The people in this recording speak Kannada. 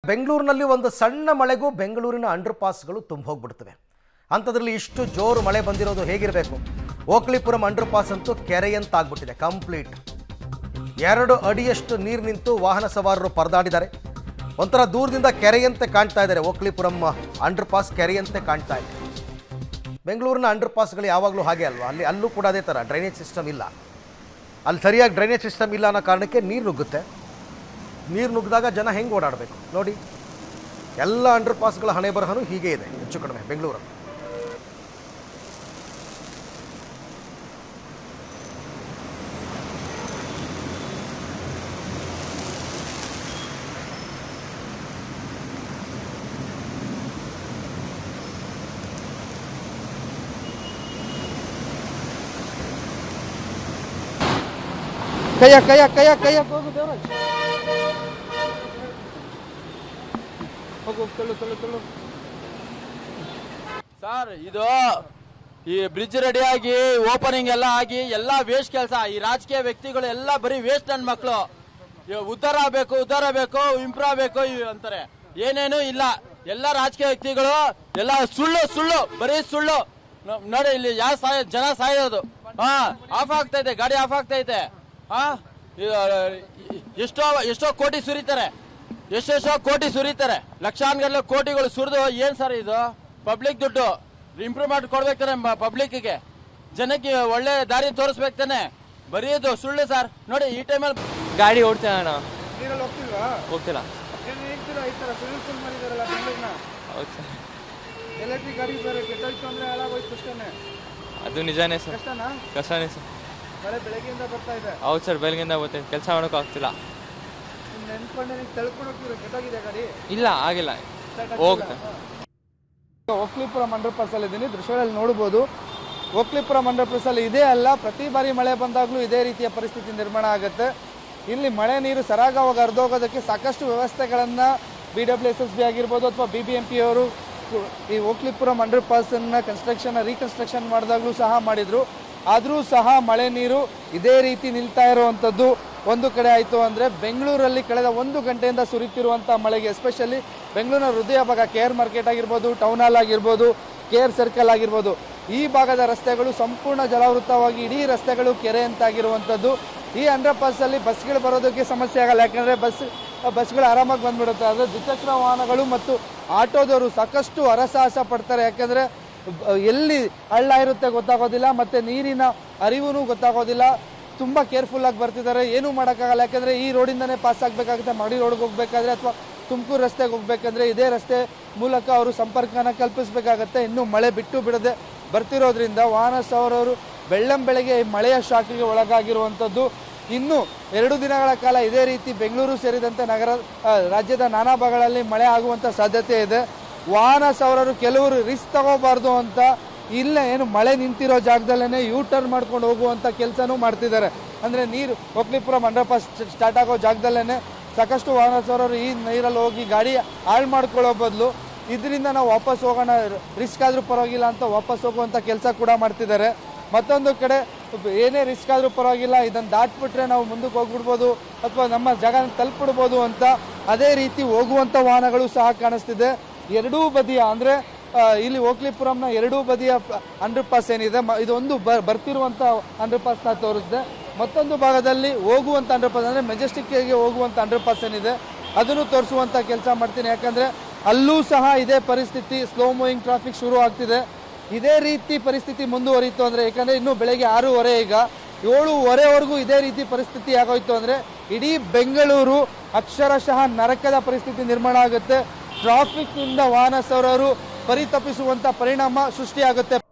ಬೆಂಗಳೂರಿನಲ್ಲಿ ಒಂದು ಸಣ್ಣ ಮಳೆಗೂ ಬೆಂಗಳೂರಿನ ಅಂಡರ್ ಪಾಸ್ಗಳು ತುಂಬ ಹೋಗ್ಬಿಡ್ತವೆ ಅಂಥದ್ರಲ್ಲಿ ಇಷ್ಟು ಜೋರು ಮಳೆ ಬಂದಿರೋದು ಹೇಗಿರಬೇಕು ಓಕ್ಲಿಪುರಂ ಅಂಡರ್ ಪಾಸ್ ಅಂತೂ ಕೆರೆಯಂತಾಗ್ಬಿಟ್ಟಿದೆ ಕಂಪ್ಲೀಟ್ ಎರಡು ಅಡಿಯಷ್ಟು ನೀರು ನಿಂತು ವಾಹನ ಸವಾರರು ಪರದಾಡಿದ್ದಾರೆ ಒಂಥರ ದೂರದಿಂದ ಕೆರೆಯಂತೆ ಕಾಣ್ತಾ ಇದ್ದಾರೆ ಓಕ್ಲಿಪುರಂ ಅಂಡರ್ ಪಾಸ್ ಕೆರೆಯಂತೆ ಕಾಣ್ತಾ ಇದೆ ಬೆಂಗಳೂರಿನ ಅಂಡರ್ ಪಾಸ್ಗಳು ಯಾವಾಗಲೂ ಹಾಗೆ ಅಲ್ವಾ ಅಲ್ಲಿ ಅಲ್ಲೂ ಕೂಡ ಅದೇ ಥರ ಡ್ರೈನೇಜ್ ಸಿಸ್ಟಮ್ ಇಲ್ಲ ಅಲ್ಲಿ ಸರಿಯಾಗಿ ಡ್ರೈನೇಜ್ ಸಿಸ್ಟಮ್ ಇಲ್ಲ ಅನ್ನೋ ಕಾರಣಕ್ಕೆ ನೀರು ನುಗ್ಗುತ್ತೆ ನೀರು ನುಗ್ಗಿದಾಗ ಜನ ಹೆಂಗೆ ಓಡಾಡಬೇಕು ನೋಡಿ ಎಲ್ಲ ಅಂಡರ್ ಪಾಸ್ಗಳ ಹಣೆ ಬರಹನೂ ಹೀಗೆ ಇದೆ ಹೆಚ್ಚು ಕಡಿಮೆ ಬೆಂಗಳೂರು ಕೈಯ ಕೈಯ ಕೈಯ ಕೈಯ ಹೋಗು ದೇವರಾಜ್ ಹೋಗು ತೊಳು ತೊಳು ತೊಳು ಸರ್ ಇದು ಈ ಬ್ರಿಡ್ಜ್ ರೆಡಿ ಆಗಿ ಓಪನಿಂಗ್ ಎಲ್ಲ ಆಗಿ ಎಲ್ಲ ವೇಸ್ಟ್ ಕೆಲಸ ಈ ರಾಜಕೀಯ ವ್ಯಕ್ತಿಗಳು ಎಲ್ಲ ಬರೀ ವೇಸ್ಟ್ ನನ್ನ ಮಕ್ಕಳು ಉದ್ಧಾರ ಆಗ್ಬೇಕು ಉದ್ಧಾರ ಬೇಕು ಇಂಪ್ರೂವ್ ಆಗ್ಬೇಕು ಇವ್ ಅಂತಾರೆ ಏನೇನು ಇಲ್ಲ ಎಲ್ಲ ರಾಜಕೀಯ ವ್ಯಕ್ತಿಗಳು ಎಲ್ಲ ಸುಳ್ಳು ಸುಳ್ಳು ಬರೀ ಸುಳ್ಳು ನೋ- ನೋಡಿ ಇಲ್ಲಿ ಯಾವ ಸಾಯ ಜನ ಸಾಯೋದು ಹಾ ಆಫ್ ಆಗ್ತಾ ಇದೆ ಗಾಡಿ ಆಫ್ ಆಗ್ತಾ ಇದೆ ಹಾ ಇದು, ಎಷ್ಟೋ ಎಷ್ಟೋ ಕೋಟಿ ಸುರಿತಾರೆ ಎಷ್ಟೆಷ್ಟೋ ಕೋಟಿ ಸುರಿತಾರೆ ಲಕ್ಷಾನ್ಗಟ್ಟಲೆ ಕೋಟಿಗಳು ಸುರಿದು ಏನ್ ಸರ್ ಇದು ಪಬ್ಲಿಕ್ ದುಡ್ಡು ಇಂಪ್ರೂವ್ ಮಾಡಿ ಕೊಡ್ಬೇಕಾರೆ ಪಬ್ಲಿಕ್ಗೆ ಜನಕ್ಕೆ ಒಳ್ಳೆ ದಾರಿ ತೋರಿಸ್ಬೇಕು ತಾನೆ ಬರೀ ಇದು ಸುಳ್ಳು ಸರ್ ನೋಡಿ ಈ ಟೈಮಲ್ಲಿ ಗಾಡಿ ಓಡ್ತೇನೆ ಅಣ್ಣ ನೀರಲ್ಲಿ ಹೋಗ್ತಿಲ್ವಾ ಹೋಗ್ತಿಲ್ಲ ಏನು ಹೇಳ್ತೀರಾ ಈ ಥರ ಸ್ವಿಮ್ಮಿಂಗ್ ಪೂಲ್ ಮಾಡಿದಾರಲ್ಲ ಬೆಂಗಳೂರಿನ ಹೌದು ಸರ್ ಎಲೆಕ್ಟ್ರಿಕ್ ಗಾಡಿ ಬೇರೆ ಕೆಟ್ಟೋಯ್ತು ಅಂದರೆ ಹಾಳಾಗೋಯ್ತು ಅಷ್ಟೇ ಅದು ನಿಜಾನೇ ಸರ್ ಕಷ್ಟನಾ ಕಷ್ಟನೇ ಸರ್ ಮಳೆ ಬೆಳಗ್ಗೆಯಿಂದ ಬರ್ತಾ ಇದೆ ಹೌದು ಸರ್ ಬೆಳಗಿಂದ ಬರ್ತೀನಿ ಕೆಲಸ ಮಾಡೋಕೆ ಆಗ್ತಿಲ್ಲ ನೀನು ನೆನ್ಕೊಂಡೆ ನೀನು ತಳ್ಕೊಂಡು ಹೋಗ್ತಿರೋ ಕೆಟ್ಟೋಗಿದೆ ಗಾಡಿ ಇಲ್ಲ ಆಗಿಲ್ಲ ಹೋಗುತ್ತೆ ಓಕ್ಲಿಪುರಂ ಅಂಡರ್ ಪಾಸ್ ಅಲ್ಲಿ ಇದ್ದೀನಿ ದೃಶ್ಯಗಳಲ್ಲಿ ನೋಡ್ಬೋದು ಓಕ್ಲಿಪುರಂ ಅಂಡರ್ ಪಾಸ್ ಅಲ್ಲಿ ಇದೇ ಅಲ್ಲ ಪ್ರತಿ ಬಾರಿ ಮಳೆ ಬಂದಾಗಲೂ ಇದೇ ರೀತಿಯ ಪರಿಸ್ಥಿತಿ ನಿರ್ಮಾಣ ಆಗುತ್ತೆ ಇಲ್ಲಿ ಮಳೆ ನೀರು ಸರಾಗವಾಗಿ ಹರಿದೋಗೋದಕ್ಕೆ ಸಾಕಷ್ಟು ವ್ಯವಸ್ಥೆಗಳನ್ನು B W S S B ಆಗಿರ್ಬೋದು ಅಥವಾ ಬಿ ಬಿ ಎಂ ಪಿ ಅವರು ಈ ಓಕ್ಲಿಪುರಂ ಅಂಡರ್ ಪಾಸನ್ನು ಕನ್ಸ್ಟ್ರಕ್ಷನ್ ರೀಕನ್ಸ್ಟ್ರಕ್ಷನ್ ಮಾಡಿದಾಗಲೂ ಸಹ ಮಾಡಿದರು ಆದರೂ ಸಹ ಮಳೆ ನೀರು ಇದೇ ರೀತಿ ನಿಲ್ತಾ ಇರುವಂಥದ್ದು ಒಂದು ಕಡೆ ಆಯಿತು ಅಂದರೆ ಬೆಂಗಳೂರಲ್ಲಿ ಕಳೆದ ಒಂದು ಗಂಟೆಯಿಂದ ಸುರಿತಿರುವಂಥ ಮಳೆಗೆ ಎಸ್ಪೆಷಲಿ ಬೆಂಗಳೂರಿನ ಹೃದಯ ಭಾಗ ಕೆ ಆರ್ ಮಾರ್ಕೆಟ್ ಆಗಿರ್ಬೋದು ಟೌನ್ ಹಾಲ್ ಆಗಿರ್ಬೋದು ಕೆ ಆರ್ ಸರ್ಕಲ್ ಆಗಿರ್ಬೋದು ಈ ಭಾಗದ ರಸ್ತೆಗಳು ಸಂಪೂರ್ಣ ಜಲಾವೃತವಾಗಿ ಇಡೀ ರಸ್ತೆಗಳು ಕೆರೆ ಅಂತಾಗಿರುವಂಥದ್ದು ಈ ಅಂಡರ್ ಪಾಸಲ್ಲಿ ಬಸ್ಗಳು ಬರೋದಕ್ಕೆ ಸಮಸ್ಯೆ ಆಗಲ್ಲ ಯಾಕಂದರೆ ಬಸ್ ಬಸ್ಗಳು ಆರಾಮಾಗಿ ಬಂದ್ಬಿಡುತ್ತೆ ಆದರೆ ದ್ವಿಚಕ್ರ ವಾಹನಗಳು ಮತ್ತು ಆಟೋದವರು ಸಾಕಷ್ಟು ಹರಸಾಹಸ ಪಡ್ತಾರೆ ಯಾಕಂದರೆ ಎಲ್ಲಿ ಹಳ್ಳ ಇರುತ್ತೆ ಗೊತ್ತಾಗೋದಿಲ್ಲ ಮತ್ತು ನೀರಿನ ಅರಿವು ಗೊತ್ತಾಗೋದಿಲ್ಲ ತುಂಬ ಕೇರ್ಫುಲ್ ಆಗಿ ಬರ್ತಿದ್ದಾರೆ ಏನೂ ಮಾಡೋಕ್ಕಾಗಲ್ಲ ಯಾಕಂದರೆ ಈ ರೋಡಿಂದನೇ ಪಾಸ್ ಆಗಬೇಕಾಗುತ್ತೆ ಮಡಿ ರೋಡ್ಗೆ ಹೋಗಬೇಕಾದ್ರೆ ಅಥವಾ ತುಮಕೂರು ರಸ್ತೆಗೆ ಹೋಗ್ಬೇಕಂದ್ರೆ ಇದೇ ರಸ್ತೆ ಮೂಲಕ ಅವರು ಸಂಪರ್ಕನ ಕಲ್ಪಿಸಬೇಕಾಗತ್ತೆ ಇನ್ನು ಮಳೆ ಬಿಟ್ಟು ಬಿಡದೆ ಬರ್ತಿರೋದ್ರಿಂದ ವಾಹನ ಸವಾರರು ಬೆಳ್ಳಂ ಬೆಳಗ್ಗೆ ಈ ಮಳೆಯ ಶಾಕಿಗೆ ಒಳಗಾಗಿರುವಂಥದ್ದು ಇನ್ನು ಎರಡು ದಿನಗಳ ಕಾಲ ಇದೇ ರೀತಿ ಬೆಂಗಳೂರು ಸೇರಿದಂತೆ ನಗರ ಆ, ರಾಜ್ಯದ ನಾನಾ ಭಾಗಗಳಲ್ಲಿ ಮಳೆ ಆಗುವಂಥ ಸಾಧ್ಯತೆ ಇದೆ ವಾಹನ ಸವಾರರು ಕೆಲವರು ರಿಸ್ಕ್ ತಗೋಬಾರ್ದು ಅಂತ ಇಲ್ಲ ಏನು ಮಳೆ ನಿಂತಿರೋ ಜಾಗದಲ್ಲೇ ಯೂ ಟರ್ನ್ ಮಾಡ್ಕೊಂಡು ಹೋಗುವಂಥ ಕೆಲಸನೂ ಮಾಡ್ತಿದ್ದಾರೆ ಅಂದರೆ ನೀರು ಒಕ್ಲಿಪುರಂ ಅಂಡರ್ ಪಾಸ್ ಸ್ಟಾರ್ಟ್ ಆಗೋ ಜಾಗದಲ್ಲೇ ಸಾಕಷ್ಟು ವಾಹನ ಸವಾರರು ಈ ನೀರಲ್ಲಿ ಹೋಗಿ ಗಾಡಿ ಹಾಳು ಮಾಡ್ಕೊಳ್ಳೋ ಬದಲು ಇದರಿಂದ ನಾವು ವಾಪಸ್ ಹೋಗೋಣ ರಿಸ್ಕ್ ಆದರೂ ಪರವಾಗಿಲ್ಲ ಅಂತ ವಾಪಸ್ ಹೋಗುವಂಥ ಕೆಲಸ ಕೂಡ ಮಾಡ್ತಿದ್ದಾರೆ ಮತ್ತೊಂದು ಕಡೆ ಏನೇ ರಿಸ್ಕ್ ಆದರೂ ಪರವಾಗಿಲ್ಲ ಇದನ್ನು ದಾಟ್ಬಿಟ್ರೆ ನಾವು ಮುಂದಕ್ಕೆ ಹೋಗ್ಬಿಡ್ಬೋದು ಅಥವಾ ನಮ್ಮ ಜಾಗನ ತಲುಪಿಡ್ಬೋದು ಅಂತ ಅದೇ ರೀತಿ ಹೋಗುವಂಥ ವಾಹನಗಳು ಸಹ ಕಾಣಿಸ್ತಿದೆ ಎರಡೂ ಬದಿಯ ಅಂದರೆ ಇಲ್ಲಿ ಓಕ್ಲಿಪುರಂನ ಎರಡೂ ಬದಿಯ ಅಂಡರ್ ಪಾಸ್ ಏನಿದೆ ಮ- ಇದೊಂದು ಬ ಬರ್ತಿರುವಂಥ ಅಂಡರ್ ಪಾಸ್ನ ತೋರಿಸಿದೆ ಮತ್ತೊಂದು ಭಾಗದಲ್ಲಿ ಹೋಗುವಂಥ ಅಂಡರ್ ಪಾಸ್ ಅಂದರೆ ಮೆಜೆಸ್ಟಿಕ್ಗೆ ಹೋಗುವಂಥ ಅಂಡರ್ ಪಾಸ್ ಏನಿದೆ ಅದನ್ನು ತೋರಿಸುವಂಥ ಕೆಲಸ ಮಾಡ್ತೀನಿ ಯಾಕಂದರೆ ಅಲ್ಲೂ ಸಹ ಇದೇ ಪರಿಸ್ಥಿತಿ ಸ್ಲೋ ಮೂವಿಂಗ್ ಟ್ರಾಫಿಕ್ ಶುರು ಆಗ್ತಿದೆ ಇದೇ ರೀತಿ ಪರಿಸ್ಥಿತಿ ಮುಂದುವರಿಯಿತು ಅಂದರೆ ಯಾಕಂದರೆ ಇನ್ನೂ ಬೆಳಗ್ಗೆ ಆರೂವರೆ ಈಗ ಏಳುವರೆವರೆಗೂ ಇದೇ ರೀತಿ ಪರಿಸ್ಥಿತಿ ಆಗೋಯ್ತು ಅಂದರೆ ಇಡೀ ಬೆಂಗಳೂರು ಅಕ್ಷರಶಃ ನರಕದ ಪರಿಸ್ಥಿತಿ ನಿರ್ಮಾಣ ಆಗುತ್ತೆ ಟ್ರಾಫಿಕ್ನಿಂದ ವಾಹನ ಸವಾರರು ಪರಿತಪಿಸುವಂಥ ಪರಿಣಾಮ ಸೃಷ್ಟಿಯಾಗುತ್ತೆ